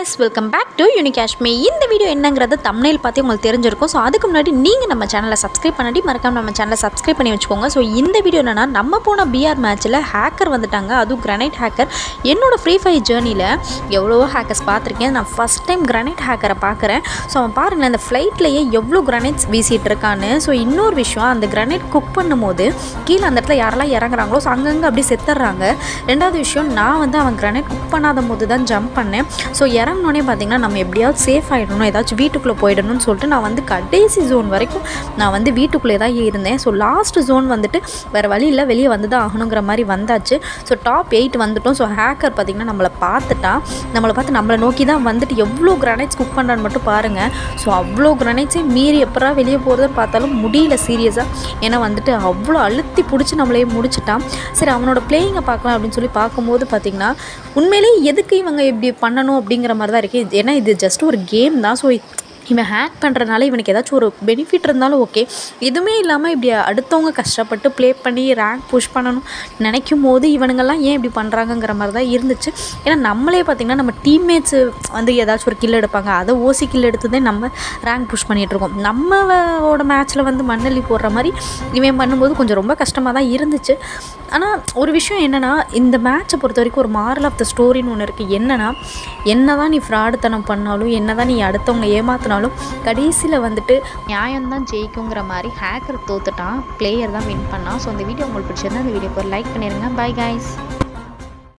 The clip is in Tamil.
கைஸ் வெல்கம் பேக் டு யூனிகாஷ்மி இந்த வீடியோ என்னங்கிறது தமிழில் பார்த்து உங்களுக்கு தெரிஞ்சிருக்கும் ஸோ அதுக்கு முன்னாடி நீங்கள் நம்ம சேனலை சப்ஸ்கிரைப் பண்ணாட்டி மறக்காம நம்ம சேனலை சப்ஸ்கிரைப் பண்ணி வச்சுக்கோங்க ஸோ இந்த வீடியோ என்னன்னா நம்ம போன பிஆர் மேட்ச்சில் ஹேக்கர் வந்துட்டாங்க அதுவும் கிரானைட் ஹேக்கர் என்னோட ஃப்ரீ ஃபயர் ஜேர்னியில் எவ்வளவோ ஹேக்கர்ஸ் பார்த்துருக்கேன் நான் ஃபஸ்ட் டைம் கிரானைட் ஹேக்கரை பார்க்குறேன் ஸோ அவன் பாருங்களேன் அந்த ஃப்ளைட்லேயே எவ்வளோ கிரானைட்ஸ் வீசிட்டு இருக்கான்னு ஸோ இன்னொரு விஷயம் அந்த கிரானைட் குக் பண்ணும்போது கீழே அந்த இடத்துல யாரெல்லாம் இறங்குறாங்களோ ஸோ அங்கங்கே அப்படியே செத்துடுறாங்க ரெண்டாவது விஷயம் நான் வந்து அவன் கிரானைட் குக் பண்ணாத போது தான் ஜம்ப் பண்ணேன் ஸோ இறங்கினோடனே பார்த்தீங்கன்னா நம்ம எப்படியாவது சேஃப் ஆகிடணும் ஏதாச்சும் வீட்டுக்குள்ளே போயிடணும்னு சொல்லிட்டு நான் வந்து கடைசி ஜோன் வரைக்கும் நான் வந்து வீட்டுக்குள்ளே தான் இருந்தேன் ஸோ லாஸ்ட் ஜோன் வந்துட்டு வேறு வழி இல்லை வெளியே வந்து தான் ஆகணுங்கிற மாதிரி வந்தாச்சு ஸோ டாப் எயிட் வந்துட்டோம் ஸோ ஹேக்கர் பார்த்திங்கன்னா நம்மளை பார்த்துட்டான் நம்மளை பார்த்து நம்மளை நோக்கி தான் வந்துட்டு எவ்வளோ கிரானைட்ஸ் குக் பண்ணுறான்னு மட்டும் பாருங்கள் ஸோ அவ்வளோ கிரானைட்ஸே மீறி எப்படா வெளியே போகிறதுன்னு பார்த்தாலும் முடியல சீரியஸாக ஏன்னா வந்துட்டு அவ்வளோ அழுத்தி பிடிச்சி நம்மளே முடிச்சிட்டான் சரி அவனோட பிளேயிங்கை பார்க்கலாம் அப்படின்னு சொல்லி பார்க்கும்போது பார்த்திங்கன்னா உண்மையிலேயே எதுக்கு இவங்க இப்படி பண்ணணும் அப்படிங்கிற மாதிரி தான் இருக்குது ஏன்னா இது ஜஸ்ட் ஒரு கேம் தான் ஸோ இவன் ஹேக் பண்ணுறதுனால இவனுக்கு ஏதாச்சும் ஒரு பெனிஃபிட் இருந்தாலும் ஓகே எதுவுமே இல்லாமல் இப்படி அடுத்தவங்க கஷ்டப்பட்டு ப்ளே பண்ணி ரேங்க் புஷ் பண்ணணும் நினைக்கும் போது இவனுங்கெல்லாம் ஏன் இப்படி பண்ணுறாங்கங்கிற மாதிரி தான் இருந்துச்சு ஏன்னா நம்மளே பார்த்திங்கன்னா நம்ம டீம்மேட்ஸு வந்து ஏதாச்சும் ஒரு கில் எடுப்பாங்க அதை ஓசி கில் எடுத்து தான் நம்ம ரேங்க் புஷ் பண்ணிகிட்ருக்கோம் நம்மளோட மேட்ச்சில் வந்து மண்ணள்ளி போடுற மாதிரி இவன் பண்ணும்போது கொஞ்சம் ரொம்ப கஷ்டமாக தான் இருந்துச்சு ஆனால் ஒரு விஷயம் என்னென்னா இந்த மேட்சை பொறுத்த வரைக்கும் ஒரு மாரல் ஆஃப் த ஸ்டோரின்னு ஒன்று இருக்குது என்னென்னா என்ன தான் நீ ஃப்ராடுத்தனம் பண்ணாலும் என்ன தான் நீ அடுத்தவங்க ஏமாத்தினாலும் கடைசியில் வந்துட்டு நியாயம்தான் ஜெயிக்குங்கிற மாதிரி ஹேக்கர் தோத்துட்டான் பிளேயர் தான் வின் பண்ணான் ஸோ அந்த வீடியோ உங்களுக்கு பிடிச்சிருந்தா அந்த வீடியோக்கு ஒரு லைக் பண்ணிடுங்க பை கைஸ்